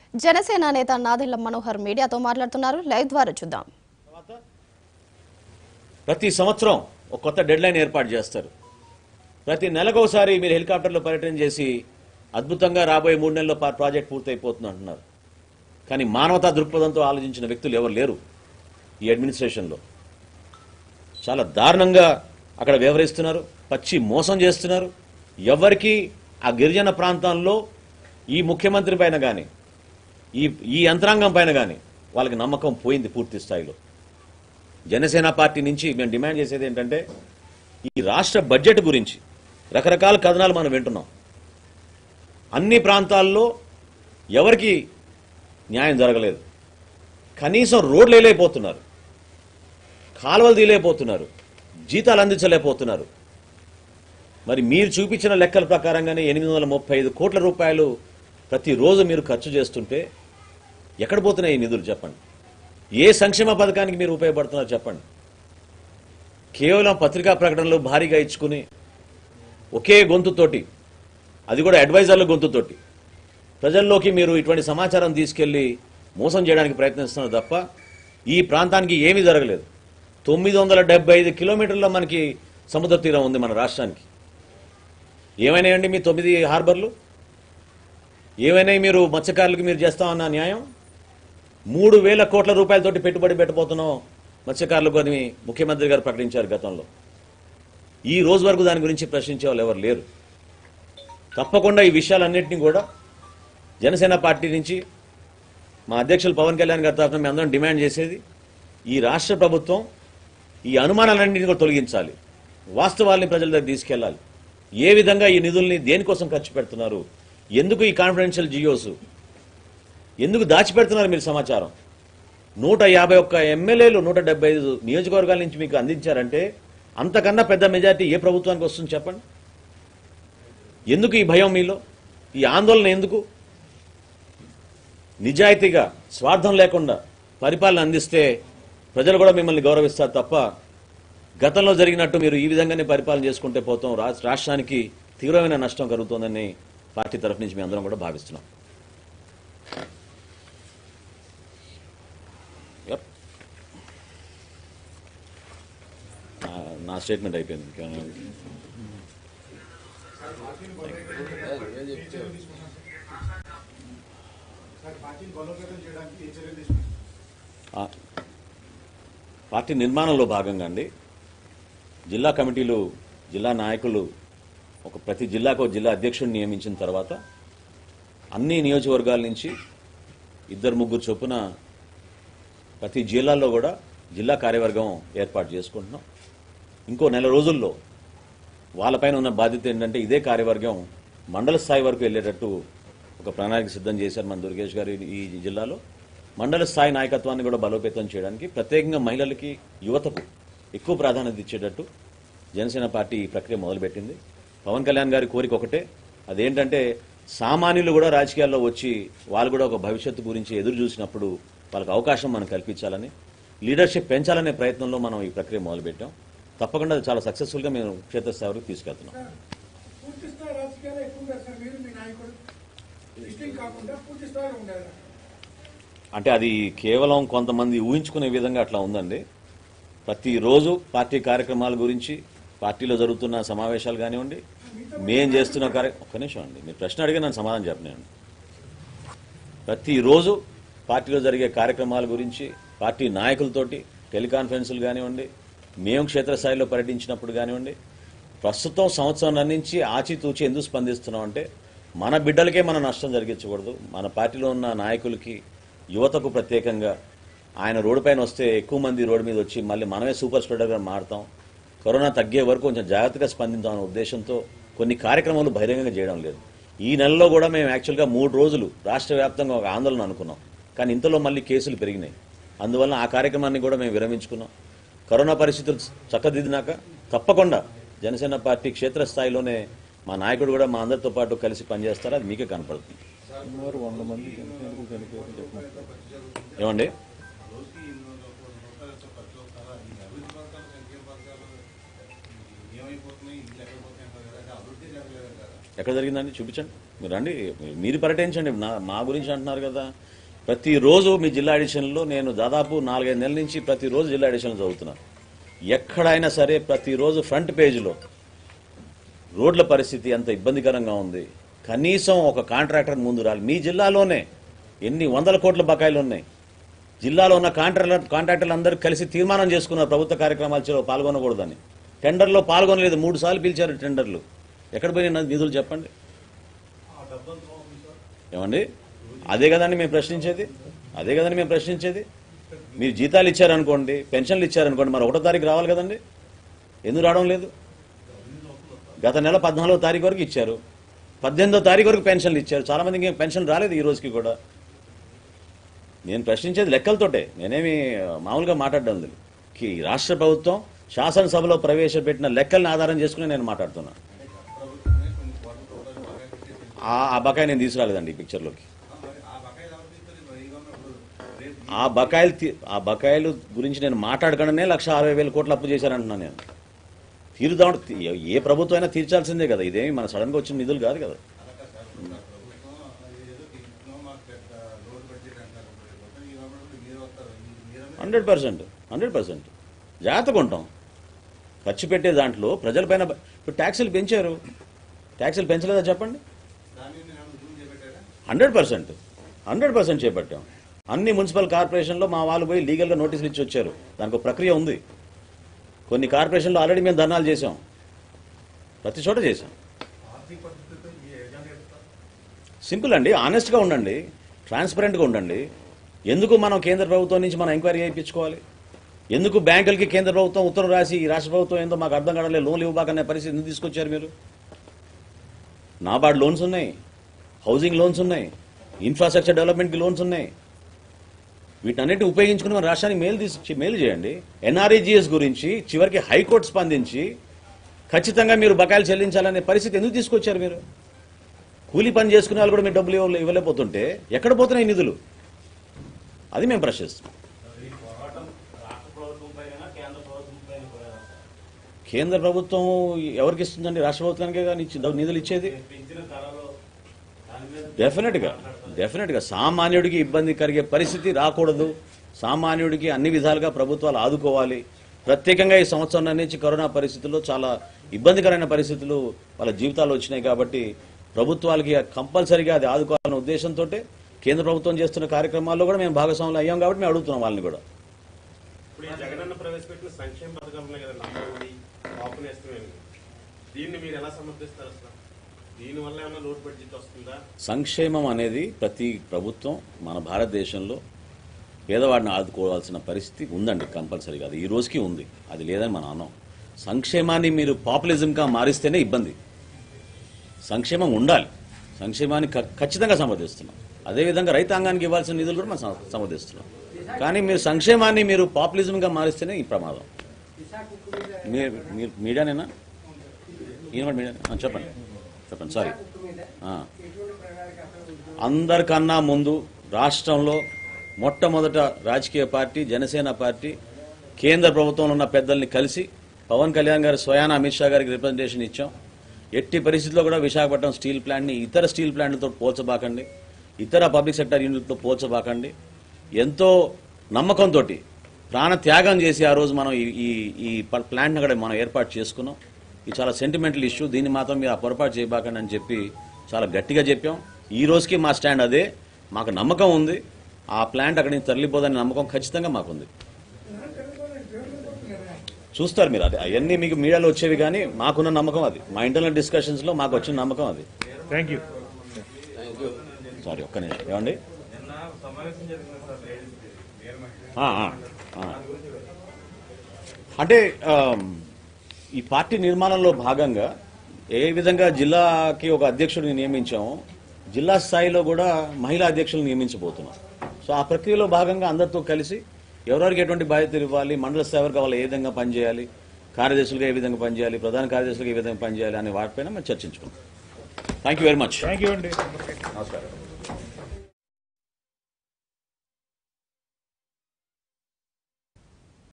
జనసేన నేత నాదెళ్ల మనోహర్ మీడియాతో మాట్లాడుతున్నారు లైవ్ ద్వారా చూద్దాం తర్వాత ప్రతి సంవత్సరం ఒక కొత్త డెడ్ లైన్ ఏర్పాటు చేస్తారు ప్రతి నెలకోసారి మీరు హెలికాప్టర్లో పర్యటన చేసి అద్భుతంగా రాబోయే మూడు నెలల్లో పా- ప్రాజెక్ట్ పూర్తయిపోతుంది అంటున్నారు కానీ మానవతా దృక్పథంతో ఆలోచించిన వ్యక్తులు ఎవరు లేరు ఈ అడ్మినిస్ట్రేషన్లో చాలా దారుణంగా అక్కడ వ్యవహరిస్తున్నారు పచ్చి మోసం చేస్తున్నారు ఎవరికి ఆ గిరిజన ప్రాంతాల్లో ఈ ముఖ్యమంత్రి పైన కానీ ఈ ఈ యంత్రాంగం పైన కానీ వాళ్ళకి నమ్మకం పోయింది పూర్తి స్థాయిలో జనసేన పార్టీ నుంచి మేము డిమాండ్ చేసేది ఏంటంటే ఈ రాష్ట్ర బడ్జెట్ గురించి రకరకాల కథనాలు మనం వింటున్నాం అన్ని ప్రాంతాల్లో ఎవరికి న్యాయం జరగలేదు కనీసం రోడ్లు వేయలేకపోతున్నారు కాలువలు తీయలేకపోతున్నారు జీతాలు అందించలేకపోతున్నారు మరి మీరు చూపించిన లెక్కల ప్రకారంగానే ఎనిమిది వందల ముప్పై ఐదు కోట్ల రూపాయలు ప్రతిరోజు మీరు ఖర్చు చేస్తుంటే ఎక్కడ పోతున్నాయి ఈ నిధులు చెప్పండి ఏ సంక్షేమ పథకానికి మీరు ఉపయోగపడుతున్నారు చెప్పండి కేవలం పత్రికా ప్రకటనలు భారీగా ఇచ్చుకుని ఒకే గొంతుతోటి అది కూడా అడ్వైజర్ల గొంతుతోటి ప్రజల్లోకి మీరు ఇటువంటి సమాచారం తీసుకెళ్లి మోసం చేయడానికి ప్రయత్నిస్తున్నారు తప్ప ఈ ప్రాంతానికి ఏమీ జరగలేదు తొమ్మిది వందల డెబ్బై ఐదు కిలోమీటర్ల మనకి సముద్ర తీరం ఉంది మన రాష్ట్రానికి ఏమైనాయండి మీ తొమ్మిది హార్బర్లు ఏమైనాయి మీరు మత్స్యకారులకు మీరు చేస్తామన్న న్యాయం మూడు వేల కోట్ల రూపాయలతోటి పెట్టుబడి పెట్టబోతున్నాం మత్స్యకారులకు అని ముఖ్యమంత్రి గారు ప్రకటించారు గతంలో ఈ రోజు వరకు దాని గురించి ప్రశ్నించే వాళ్ళు ఎవరు లేరు తప్పకుండా ఈ విషయాలన్నింటినీ కూడా జనసేన పార్టీ నుంచి మా అధ్యక్షులు పవన్ కళ్యాణ్ గారి తరఫున మేము అందరం డిమాండ్ చేసేది ఈ రాష్ట్ర ప్రభుత్వం ఈ అనుమానాలన్నింటినీ కూడా తొలగించాలి వాస్తవాల్ని ప్రజల దగ్గర తీసుకెళ్లాలి ఏ విధంగా ఈ నిధుల్ని దేనికోసం ఖర్చు పెడుతున్నారు ఎందుకు ఈ కాన్ఫిడెన్షియల్ జియోస్ ఎందుకు దాచిపెడుతున్నారు మీరు సమాచారం నూట యాభై ఒక్క ఎమ్మెల్యేలు నూట డెబ్బై ఐదు నియోజకవర్గాల నుంచి మీకు అందించారంటే అంతకన్నా పెద్ద మెజార్టీ ఏ ప్రభుత్వానికి వస్తుంది చెప్పండి ఎందుకు ఈ భయం మీలో ఈ ఆందోళన ఎందుకు నిజాయితీగా స్వార్థం లేకుండా పరిపాలన అందిస్తే ప్రజలు కూడా మిమ్మల్ని గౌరవిస్తారు తప్ప గతంలో జరిగినట్టు మీరు ఈ విధంగానే పరిపాలన చేసుకుంటే పోతాం రా- రాష్ట్రానికి తీవ్రమైన నష్టం కలుగుతోందని పార్టీ తరఫు నుంచి మేము అందరం కూడా భావిస్తున్నాం Yep. నా- నా స్టేట్మెంట్ అయిపోయింది ఇంకేమైనా ఆ, పార్టీ నిర్మాణంలో భాగంగా అండి జిల్లా కమిటీలు జిల్లా నాయకులు ఒక ప్రతి జిల్లాకు ఒక జిల్లా అధ్యక్షుడిని నియమించిన తర్వాత అన్ని నియోజకవర్గాల నుంచి ఇద్దరు ముగ్గురు చొప్పున ప్రతి జిల్లాల్లో కూడా జిల్లా కార్యవర్గం ఏర్పాటు చేసుకుంటున్నాం ఇంకో నెల రోజుల్లో వాళ్ళపైన ఉన్న బాధ్యత ఏంటంటే ఇదే కార్యవర్గం మండల స్థాయి వరకు వెళ్ళేటట్టు ఒక ప్రణాళిక సిద్ధం చేశారు మన దుర్గేష్ గారు ఈ- ఈ జిల్లాలో మండల స్థాయి నాయకత్వాన్ని కూడా బలోపేతం చేయడానికి ప్రత్యేకంగా మహిళలకి యువతకు ఎక్కువ ప్రాధాన్యత ఇచ్చేటట్టు జనసేన పార్టీ ఈ ప్రక్రియ మొదలుపెట్టింది పవన్ కళ్యాణ్ గారి కోరిక ఒకటే అదేంటంటే సామాన్యులు కూడా రాజకీయాల్లో వచ్చి వాళ్ళు కూడా ఒక భవిష్యత్తు గురించి ఎదురు చూసినప్పుడు వాళ్ళకి అవకాశం మనం కల్పించాలని లీడర్షిప్ పెంచాలనే ప్రయత్నంలో మనం ఈ ప్రక్రియ మొదలుపెట్టాం తప్పకుండా అది చాలా సక్సెస్ఫుల్గా మేము క్షేత్రస్థాయి వరకు తీసుకెళ్తున్నాం పూర్తి స్థాయి రాజకీయాలు ఎక్కువ చేస్తారు మీరు మీ నాయకుడు లిస్టింగ్ కాకుండా పూర్తి స్థాయిలో ఉండాలి అంటే అది కేవలం కొంతమంది ఊహించుకునే విధంగా అట్లా ఉందండి ప్రతిరోజు పార్టీ కార్యక్రమాల గురించి పార్టీలో జరుగుతున్న సమావేశాలు కానివ్వండి మేం చేస్తున్న కార్య ఒక్క నిమిషం అండి మీరు ప్రశ్న అడిగి నన్ను సమాధానం చెప్పనండి ప్రతిరోజు పార్టీలో జరిగే కార్యక్రమాల గురించి పార్టీ నాయకులతోటి టెలికాన్ఫరెన్సులు కానివ్వండి మేము క్షేత్రస్థాయిలో పర్యటించినప్పుడు కానివ్వండి ప్రస్తుతం సంవత్సరం నుంచి ఆచితూచి ఎందుకు స్పందిస్తున్నాం అంటే మన బిడ్డలకే మన నష్టం జరిగించకూడదు మన పార్టీలో ఉన్న నాయకులకి యువతకు ప్రత్యేకంగా ఆయన రోడ్డు పైన వస్తే ఎక్కువ మంది రోడ్డు మీద వచ్చి మళ్ళీ మనమే సూపర్ స్ప్రెడర్గా మారుతాం కరోనా తగ్గే వరకు కొంచెం జాగ్రత్తగా స్పందించామనే ఉద్దేశంతో కొన్ని కార్యక్రమాలు బహిరంగంగా చేయడం లేదు ఈ నెలలో కూడా మేము యాక్చువల్గా మూడు రోజులు రాష్ట్ర వ్యాప్తంగా ఒక ఆందోళన అనుకున్నాం కానీ ఇంతలో మళ్ళీ కేసులు పెరిగినాయి అందువల్ల ఆ కార్యక్రమాన్ని కూడా మేము విరమించుకున్నాం కరోనా పరిస్థితులు చక్కదిద్దినాక తప్పకుండా జనసేన పార్టీ క్షేత్రస్థాయిలోనే మా నాయకుడు కూడా మా అందరితో పాటు కలిసి పనిచేస్తారు అది మీకే కనపడుతుంది సుమారు వంద మంది చనిపోయారు చనిపోయారు చెప్పినట్టు ఏమండి ఎక్కడ ఎక్కడ జరిగిందండి చూపించండి మీరు రండి మీరు పర్యటించండి నా మా గురించి అంటున్నారు కదా ప్రతిరోజు మీ జిల్లా ఎడిషన్లో నేను దాదాపు నాలుగైదు నెలల నుంచి ప్రతిరోజు జిల్లా ఎడిషన్లు చదువుతున్నాను ఎక్కడైనా సరే ప్రతిరోజు ఫ్రంట్ పేజీలో రోడ్ల పరిస్థితి ఎంత ఇబ్బందికరంగా ఉంది కనీసం ఒక కాంట్రాక్టర్ ముందు రాలి మీ జిల్లాలోనే ఎన్ని వందల కోట్ల బకాయిలు ఉన్నాయి జిల్లాలో ఉన్న కాంట్రాక్టర్ కాంట్రాక్టర్లు అందరూ కలిసి తీర్మానం చేసుకున్నారు ప్రభుత్వ కార్యక్రమాల్లో పాల్గొనకూడదని టెండర్లో పాల్గొనలేదు మూడు సార్లు పిలిచారు టెండర్లు ఎక్కడ పోయిన నిధులు చెప్పండి ఏమండి అదే కదండి మేము ప్రశ్నించేది అదే కదండి మేము ప్రశ్నించేది మీరు జీతాలు ఇచ్చారనుకోండి పెన్షన్లు ఇచ్చారనుకోండి మరి ఒకటో తారీఖు రావాలి కదండి ఎందుకు రావడం లేదు గత నెల పద్నాలుగో తారీఖు వరకు ఇచ్చారు పద్దెనిమిదో తారీఖు వరకు పెన్షన్లు ఇచ్చారు చాలా మందికి ఏం పెన్షన్ రాలేదు ఈ రోజుకి కూడా నేను ప్రశ్నించేది లెక్కలతోటే నేనేమి మామూలుగా మాట్లాడడం లేదు ఈ రాష్ట్ర ప్రభుత్వం శాసనసభలో ప్రవేశపెట్టిన లెక్కల్ని ఆధారం చేసుకుని నేను మాట్లాడుతున్నా ఆ ఆ బకాయి నేను తీసుకురాలేదండి ఈ పిక్చర్లోకి ఆ బకాయిలు తీ- ఆ బకాయిలు గురించి నేను మాట్లాడకుండానే లక్ష అరవై వేల కోట్లు అప్పు చేశానంటున్నాను నేను తీరుదాం ఏ ప్రభుత్వం అయినా తీర్చాల్సిందే కదా ఇదేమి మన సడన్గా వచ్చిన నిధులు కాదు కదా హండ్రెడ్ పర్సెంట్ హండ్రెడ్ పర్సెంట్ జాగ్రత్తగా ఉంటాం ఖర్చు పెట్టే దాంట్లో ప్రజలపైన బ- ఇప్పుడు ట్యాక్సులు పెంచారు ట్యాక్సులు పెంచలేదా చెప్పండి హండ్రెడ్ పర్సెంట్ హండ్రెడ్ పర్సెంట్ చేపట్టాం అన్ని మున్సిపల్ కార్పొరేషన్లో మా వాళ్ళు పోయి లీగల్గా నోటీసులు ఇచ్చి వచ్చారు దానికి ఒక ప్రక్రియ ఉంది కొన్ని కార్పొరేషన్లో ఆల్రెడీ మేము ధర్నాలు చేసాం ప్రతి చోట చేసాం సింపుల్ అండి ఆనెస్ట్గా ఉండండి ట్రాన్స్పరెంట్గా ఉండండి ఎందుకు మనం కేంద్ర ప్రభుత్వం నుంచి మనం ఎంక్వైరీ చేయించుకోవాలి ఎందుకు బ్యాంకులకి కేంద్ర ప్రభుత్వం ఉత్తరం రాసి ఈ రాష్ట్ర ప్రభుత్వం ఏందో మాకు అర్థం కావట్లేదు లోన్లు ఇవ్వబాకనే పరిస్థితి ఎందుకు తీసుకొచ్చారు మీరు నాబార్డ్ లోన్స్ ఉన్నాయి హౌసింగ్ లోన్స్ ఉన్నాయి ఇన్ఫ్రాస్ట్రక్చర్ డెవలప్మెంట్కి లోన్స్ ఉన్నాయి వీటన్నిటిని ఉపయోగించుకుని మన రాష్ట్రానికి మేలు తీసి మేలు చేయండి ఎన్ఆర్ఈజిఎస్ గురించి చివరికి హైకోర్టు స్పందించి ఖచ్చితంగా మీరు బకాయిలు చెల్లించాలనే పరిస్థితి ఎందుకు తీసుకొచ్చారు మీరు కూలీ పని చేసుకునే వాళ్ళు కూడా మీరు డబ్బులు ఇవ్వ ఇవ్వలేకపోతుంటే ఎక్కడ పోతున్నాయి ఈ నిధులు అది మేము ప్రశ్నిస్తున్నాం కేంద్ర ప్రభుత్వం ఎవరికి ఇస్తుందండి రాష్ట్ర ప్రభుత్వానికే కానీ ఇచ్చి- నిధులు ఇచ్చేది డెఫినెట్గా డెఫినెట్గా సామాన్యుడికి ఇబ్బంది కలిగే పరిస్థితి రాకూడదు సామాన్యుడికి అన్ని విధాలుగా ప్రభుత్వాలు ఆదుకోవాలి ప్రత్యేకంగా ఈ సంవత్సరం నుంచి కరోనా పరిస్థితుల్లో చాలా ఇబ్బందికరమైన పరిస్థితులు వాళ్ళ జీవితాలు వచ్చినాయి కాబట్టి ప్రభుత్వాలకి కంపల్సరీగా అది ఆదుకోవాలనే ఉద్దేశంతో కేంద్ర ప్రభుత్వం చేస్తున్న కార్యక్రమాల్లో కూడా మేము భాగస్వాములు అయ్యాం కాబట్టి మేము అడుగుతున్నాం వాళ్ళని కూడా ఇప్పుడు ఈ జగనన్న ప్రవేశపెట్టిన సంక్షేమ పథకం ఉన్నాయి కదా నమ్మఒడి పాపునేస్తం దీన్ని మీరు ఎలా సమర్థిస్తారు అసలు దీని వల్ల ఏమైనా లోటు బడ్జెట్ వస్తుందా సంక్షేమం అనేది ప్రతి ప్రభుత్వం మన భారతదేశంలో పేదవాడిని ఆదుకోవాల్సిన పరిస్థితి ఉందండి కంపల్సరీగా అది ఈ రోజుకి ఉంది అది లేదని మనం అన్నాం సంక్షేమాన్ని మీరు పాపులిజంగా మారిస్తేనే ఇబ్బంది సంక్షేమం ఉండాలి సంక్షేమాన్ని ఖ- ఖచ్చితంగా సమర్థిస్తున్నాం అదేవిధంగా రైతాంగానికి ఇవ్వాల్సిన నిధులు కూడా మనం సమ- సమర్థిస్తున్నాం కానీ మీరు సంక్షేమాన్ని మీరు పాపులిజంగా మారిస్తేనే ఈ ప్రమాదం మీరు మీరు మీడియానేనా ఈనాడు మీడియా ఆ, చెప్పండి చెప్పండి సారీ ఆ. అందరికన్నా ముందు రాష్ట్రంలో మొట్టమొదట రాజకీయ పార్టీ జనసేన పార్టీ కేంద్ర ప్రభుత్వంలో ఉన్న పెద్దల్ని కలిసి పవన్ కళ్యాణ్ గారు స్వయాన అమిత్ షా గారికి రిప్రజెంటేషన్ ఇచ్చాం ఎట్టి పరిస్థితుల్లో కూడా విశాఖపట్నం స్టీల్ ప్లాంట్ని ఇతర స్టీల్ ప్లాంట్లతో పోల్చబాకండి ఇతర పబ్లిక్ సెక్టర్ యూనిట్లతో పోల్చబాకండి ఎంతో నమ్మకంతో ప్రాణ త్యాగం చేసి ఆ రోజు మనం ఈ- ఈ ఈ ప- ప్లాంట్ని అక్కడ మనం ఏర్పాటు చేసుకున్నాం ఇది చాలా సెంటిమెంటల్ ఇష్యూ దీన్ని మాత్రం మీరు ఆ పొరపాటు చేయబాకండి అని చెప్పి చాలా గట్టిగా చెప్పాం ఈ రోజుకి మా స్టాండ్ అదే మాకు నమ్మకం ఉంది ఆ ప్లాంట్ అక్కడి నుంచి తరలిపోదనే నమ్మకం ఖచ్చితంగా మాకుంది చూస్తారు మీరు అది అవన్నీ మీకు మీడియాలో వచ్చేవి కానీ మాకున్న నమ్మకం అది మా ఇంటర్నల్ డిస్కషన్స్లో మాకు వచ్చిన నమ్మకం అది థ్యాంక్ యూ సారీ ఒక్క నిమిషం ఏమండి ఆ, ఆ, ఆ. అంటే ఆమ్, ఈ పార్టీ నిర్మాణంలో భాగంగా ఏ విధంగా జిల్లాకి ఒక అధ్యక్షుడిని నియమించామో జిల్లా స్థాయిలో కూడా మహిళా అధ్యక్షులను నియమించబోతున్నాం సో ఆ ప్రక్రియలో భాగంగా అందరితో కలిసి ఎవరెవరికి ఎటువంటి బాధ్యతలు ఇవ్వాలి మండల స్థాయికి వాళ్ళు ఏ విధంగా పనిచేయాలి కార్యదర్శులుగా ఏ విధంగా పనిచేయాలి ప్రధాన కార్యదర్శులుగా ఏ విధంగా పనిచేయాలి అనే వాటిపైన మనం చర్చించుకుంటాం thank you very much thank you అండి నమస్కారం